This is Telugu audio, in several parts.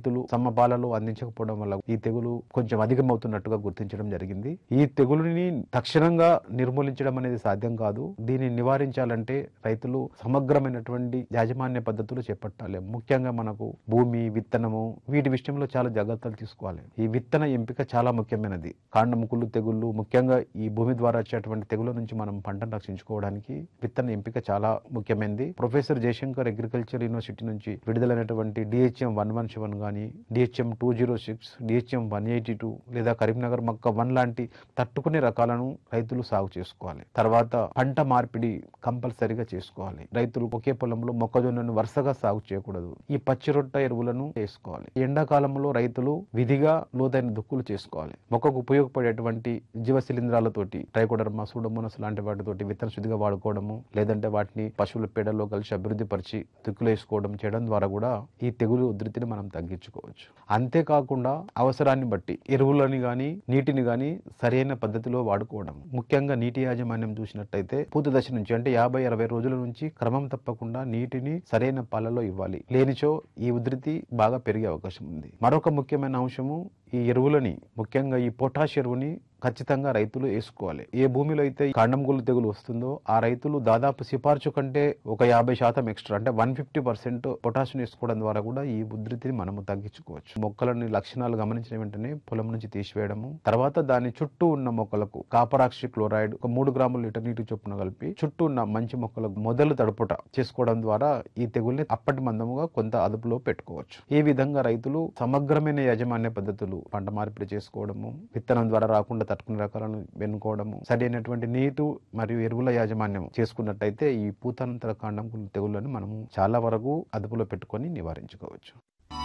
రైతులు సమపాలలో అందించకపోవడం వల్ల ఈ తెగులు కొంచెం అధికమవుతున్నట్టుగా గుర్తించడం జరిగింది ఈ తెగులుని తక్షణంగా నిర్మూలించడం అనేది సాధ్యం కాదు దీన్ని నివారించాలంటే రైతులు సమగ్రమైనటువంటి యాజమాన్య పద్ధతులు చేపట్టాలి ముఖ్యంగా మనకు భూమి విత్తనము వీటి విషయంలో చాలా జాగ్రత్తలు తీసుకోవాలి ఈ విత్తన ఎంపిక చాలా ముఖ్యమైనది కాండముకులు తెగుళ్ళు ముఖ్యంగా ఈ భూమి ద్వారా వచ్చేటువంటి తెగుల నుంచి మనం పంటను రక్షించుకోవడానికి విత్తన ఎంపిక చాలా ముఖ్యమైనది ప్రొఫెసర్ జయశంకర్ అగ్రికల్చర్ యూనివర్సిటీ నుంచి విడుదలైనటువంటి డిహెచ్ఎం వన్ వన్ సెవెన్ కానీ DHM two zero six DHM one eighty two లేదా కరీంనగర్ మక్క వన్ లాంటి తట్టుకునే రకాలను రైతులు సాగు చేసుకోవాలి తర్వాత పంట మార్పిడి కంపల్సరిగా చేసుకోవాలి రైతులు ఒకే పొలంలో మొక్కజొన్నను వరుసగా సాగు చేయకూడదు ఈ పచ్చి రొట్ట ఎరువులను వేసుకోవాలి ఎండాకాలంలో రైతులు విధిగా లోతైన దుక్కులు చేసుకోవాలి మొక్కకు ఉపయోగపడేటువంటి జీవ శిలీంధ్రాలతోటి ట్రైకోడర్మా సూడోమోనస్ లాంటి వాటితోటి విత్తన శుద్ధిగా వాడుకోవడము లేదంటే వాటిని పశువుల పేడలో కలిసి అభివృద్ధి పరిచి దుక్కులు వేసుకోవడం చేయడం ద్వారా కూడా ఈ తెగులు ఉధృతిని మనం తగ్గించుకోవచ్చు అంతేకాకుండా అవసరాన్ని బట్టి ఎరువులని గాని నీటిని గాని సరైన పద్ధతిలో వాడుకోవడం ముఖ్యంగా నీటి యాజమాన్యం చూసినట్టయితే పూత దశ నుంచి అంటే యాభై అరవై రోజుల నుంచి క్రమం తప్పకుండా నీటిని సరైన పాలలో ఇవ్వాలి లేనిచో ఈ ఉధృతి బాగా పెరిగే అవకాశం ఉంది మరొక ముఖ్యమైన అంశము ఈ ఎరువులని ముఖ్యంగా ఈ పొటాష్ ఎరువుని ఖచ్చితంగా రైతులు వేసుకోవాలి ఏ భూమిలో అయితే కాండంగులు తెగులు వస్తుందో ఆ రైతులు దాదాపు సిఫార్సు కంటే ఒక యాభై శాతం ఎక్స్ట్రా అంటే వన్ ఫిఫ్టీ పర్సెంట్ పొటాషియం వేసుకోవడం ద్వారా కూడా ఈ ఉధృతిని మనము తగ్గించుకోవచ్చు మొక్కలని లక్షణాలు గమనించిన వెంటనే పొలం నుంచి తీసివేయడము తర్వాత దాని చుట్టూ ఉన్న మొక్కలకు కాపరాక్సి క్లోరైడ్ ఒక మూడు గ్రాముల లీటర్ నీటి చొప్పున కలిపి చుట్టూ ఉన్న మంచి మొక్కలకు మొదలు తడుపుట చేసుకోవడం ద్వారా ఈ తెగుల్ని అప్పటి మందముగా కొంత అదుపులో పెట్టుకోవచ్చు ఈ విధంగా రైతులు సమగ్రమైన యాజమాన్య పద్ధతులు పంట మార్పిడి చేసుకోవడము విత్తనం ద్వారా రాకుండా తట్టుకునే రకాలను వెన్నుకోవడము సరైనటువంటి నీటు మరియు ఎరువుల యాజమాన్యం చేసుకున్నట్టయితే ఈ పూతానంతర కాండం తెగుళ్ళని మనము చాలా వరకు అదుపులో పెట్టుకొని నివారించుకోవచ్చు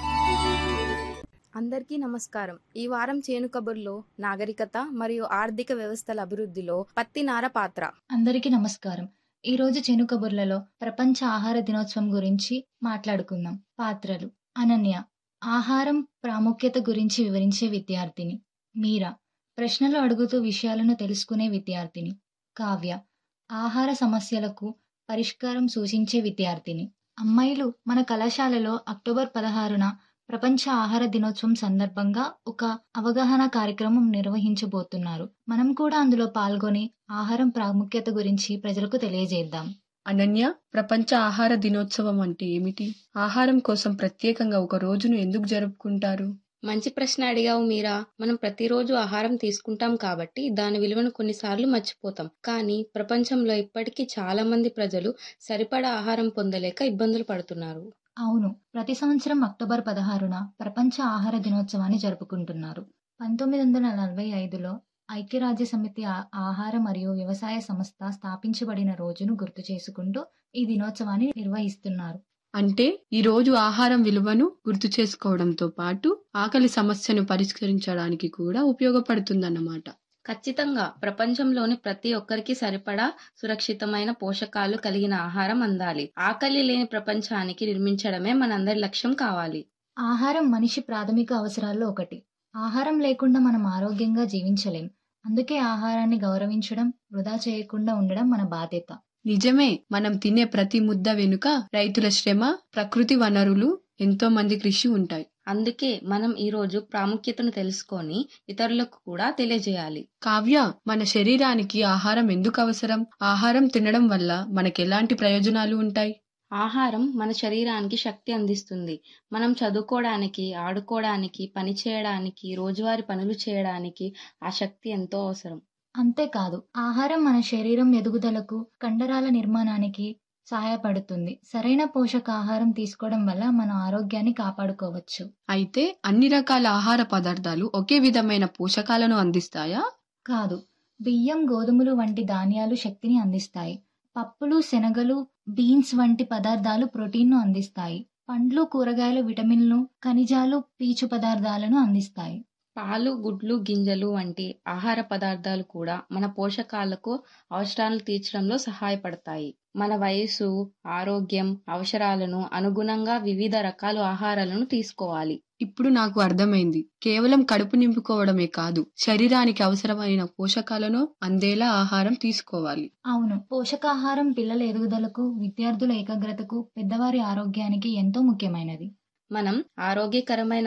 అందరికీ నమస్కారం ఈ వారం చేను కబుర్లో నాగరికత మరియు ఆర్థిక వ్యవస్థల అభివృద్ధిలో పత్తి నార పాత్ర అందరికీ నమస్కారం ఈ రోజు చెను కబుర్లలో ప్రపంచ ఆహార దినోత్సవం గురించి మాట్లాడుకుందాం పాత్రలు అనన్య ఆహారం ప్రాముఖ్యత గురించి వివరించే విద్యార్థిని మీరా ప్రశ్నలు అడుగుతూ విషయాలను తెలుసుకునే విద్యార్థిని కావ్య ఆహార సమస్యలకు పరిష్కారం సూచించే విద్యార్థిని అమ్మాయిలు మన కళాశాలలో అక్టోబర్ పదహారున ప్రపంచ ఆహార దినోత్సవం సందర్భంగా ఒక అవగాహన కార్యక్రమం నిర్వహించబోతున్నారు మనం కూడా అందులో పాల్గొని ఆహారం ప్రాముఖ్యత గురించి ప్రజలకు తెలియజేద్దాం అనన్య ప్రపంచ ఆహార దినోత్సవం అంటే ఏమిటి ఆహారం కోసం ప్రత్యేకంగా ఒక రోజును ఎందుకు జరుపుకుంటారు మంచి ప్రశ్న అడిగావు మీరా మనం ప్రతిరోజు ఆహారం తీసుకుంటాం కాబట్టి దాని విలువను కొన్నిసార్లు మర్చిపోతాం కానీ ప్రపంచంలో ఇప్పటికీ చాలా మంది ప్రజలు సరిపడా ఆహారం పొందలేక ఇబ్బందులు పడుతున్నారు అవును ప్రతి సంవత్సరం అక్టోబర్ పదహారున ప్రపంచ ఆహార దినోత్సవాన్ని జరుపుకుంటున్నారు పంతొమ్మిది వందల నలభై ఐదులో ఐక్యరాజ్య సమితి ఆ- ఆహార మరియు వ్యవసాయ సంస్థ స్థాపించబడిన రోజును గుర్తు చేసుకుంటూ ఈ దినోత్సవాన్ని నిర్వహిస్తున్నారు అంటే ఈ రోజు ఆహారం విలువను గుర్తు చేసుకోవడంతో పాటు ఆకలి సమస్యను పరిష్కరించడానికి కూడా ఉపయోగపడుతుందన్నమాట ఖచ్చితంగా ప్రపంచంలోని ప్రతి ఒక్కరికి సరిపడా సురక్షితమైన పోషకాలు కలిగిన ఆహారం అందాలి ఆకలి లేని ప్రపంచానికి నిర్మించడమే మనందరి లక్ష్యం కావాలి ఆహారం మనిషి ప్రాథమిక అవసరాల్లో ఒకటి ఆహారం లేకుండా మనం ఆరోగ్యంగా జీవించలేం అందుకే ఆహారాన్ని గౌరవించడం వృధా చేయకుండా ఉండడం మన బాధ్యత నిజమే మనం తినే ప్రతి ముద్ద వెనుక రైతుల శ్రమ ప్రకృతి వనరులు ఎంతో మంది కృషి ఉంటాయి అందుకే మనం ఈ రోజు ప్రాముఖ్యతను తెలుసుకొని ఇతరులకు కూడా తెలియజేయాలి కావ్య మన శరీరానికి ఆహారం ఎందుకు అవసరం ఆహారం తినడం వల్ల మనకెలాంటి ప్రయోజనాలు ఉంటాయి ఆహారం మన శరీరానికి శక్తి అందిస్తుంది మనం చదువుకోవడానికి ఆడుకోవడానికి పని చేయడానికి రోజువారీ పనులు చేయడానికి ఆ శక్తి ఎంతో అవసరం అంతేకాదు ఆహారం మన శరీరం ఎదుగుదలకు కండరాల నిర్మాణానికి సహాయపడుతుంది సరైన పోషకాహారం తీసుకోవడం వల్ల మన ఆరోగ్యాన్ని కాపాడుకోవచ్చు అయితే అన్ని రకాల ఆహార పదార్థాలు ఒకే విధమైన పోషకాలను అందిస్తాయా కాదు బియ్యం గోధుమలు వంటి ధాన్యాలు శక్తిని అందిస్తాయి పప్పులు శనగలు బీన్స్ వంటి పదార్థాలు ప్రోటీన్ను అందిస్తాయి పండ్లు కూరగాయలు విటమిన్లు ఖనిజాలు పీచు పదార్థాలను అందిస్తాయి పాలు గుడ్లు గింజలు వంటి ఆహార పదార్థాలు కూడా మన పోషకాలకు అవసరాలను తీర్చడంలో సహాయపడతాయి మన వయసు ఆరోగ్యం అవసరాలను అనుగుణంగా వివిధ రకాల ఆహారాలను తీసుకోవాలి ఇప్పుడు నాకు అర్థమైంది కేవలం కడుపు నింపుకోవడమే కాదు శరీరానికి అవసరమైన పోషకాలను అందేలా ఆహారం తీసుకోవాలి అవును పోషకాహారం పిల్లల ఎదుగుదలకు విద్యార్థుల ఏకాగ్రతకు పెద్దవారి ఆరోగ్యానికి ఎంతో ముఖ్యమైనది మనం ఆరోగ్యకరమైన